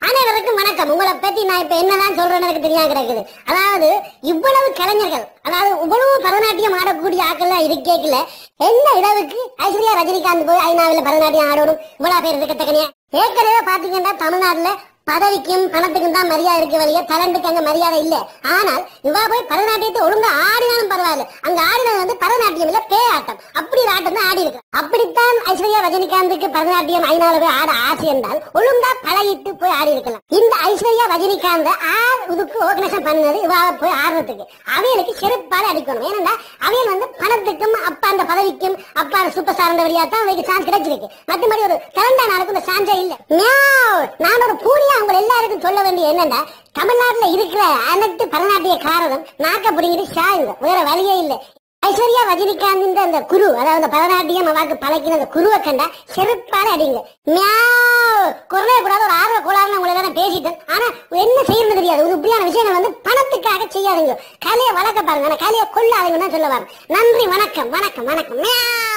அனைவருக்கும் வணக்கம் உங்களை பத்தி நான் இப்ப என்னதான் சொல்றேன்னு எனக்கு தெரியாம கிடக்குது அதாவது இவ்வளவு கலைஞர்கள் அதாவது இவ்வளவு பரதநாட்டியம் ஆடக்கூடிய ஆட்கள் இருக்கேக்கல என்ன இடவுக்கு ஐஸ்வர்யா ரஜினிகாந்த் போய் ஐநாவில் பரதநாட்டியம் ஆடணும் இவ்வளவு பேர் இருக்கத்தக்கனையா ஏற்கனவே பாத்தீங்கன்னா தமிழ்நாட்டுல பதவிக்கும் பணத்துக்கும் தான் மரியாதை இருக்க வழிய டேலண்ட்டுக்கு அங்க மரியாதை இல்ல ஆனால் இவா போய் பரதநாட்டியத்தை ஒழுங்கா ஆடினாலும் பரவாயில்ல அங்க ஆடினது வந்து பரதநாட்டியம் இல்ல பே ஆட்டம் அப்படி ஒரு ஆட்டம் தான் ஆடி இருக்கு அப்படித்தான் ஐஸ்வர்யா ரஜினிகாந்துக்கு பரதநாட்டியம் ஐநாள் போய் ஆட ஆசை என்றால் ஒழுங்கா பழகிட்டு போய் ஆடி இருக்கலாம் இந்த ஐஸ்வர்யா ரஜினிகாந்த் ஆர் இதுக்கு ஆர்கனைசேஷன் பண்ணது இவா போய் ஆடுறதுக்கு அவைகளுக்கு செருப்பால அடிக்கணும் ஏன்னா அவைகள் வந்து பணத்துக்கும் அப்பா அந்த பதவிக்கும் அப்பா சூப்பர் ஸ்டார் வழியா தான் அவைக்கு சான்ஸ் கிடைச்சிருக்கு மற்றபடி ஒரு டேலண்டான ஆளுக்கு இந்த சான்ஸே இல்ல மியாவ். நான் ஒரு பூனியா உங்க எல்லாருக்கும் சொல்ல வேண்டிய என்னன்னா தமிழ்நாட்டுல இருக்கிற அனைத்து பரதநாட்டிய காரகம் நாக்க பிடிங்கிட்டு ஷாங்க வேற வழியே இல்ல ஐஸ்வர்யா ரஜினிகாந்த் அந்த குரு அதாவது அந்த பரதநாட்டியம் அவாக்கு பழக்கின அந்த குருவை கண்டா செருப்பால அடிங்க மியாவ். குரலே கூடாத ஒரு ஆர்வ கோளாறுன்னு உங்களை எல்லாம் பேசிட்டேன் ஆனா என்ன செய்யறது தெரியாது ஒரு இப்படியான விஷயம் வந்து பணத்துக்காக செய்யாதீங்க கலையை வளர்க்க பாருங்க ஆனா கலையை கொள்ளாதீங்கன்னு தான் சொல்ல வரேன் நன்றி வணக்கம் வணக்கம் வணக்கம் மியாவ்.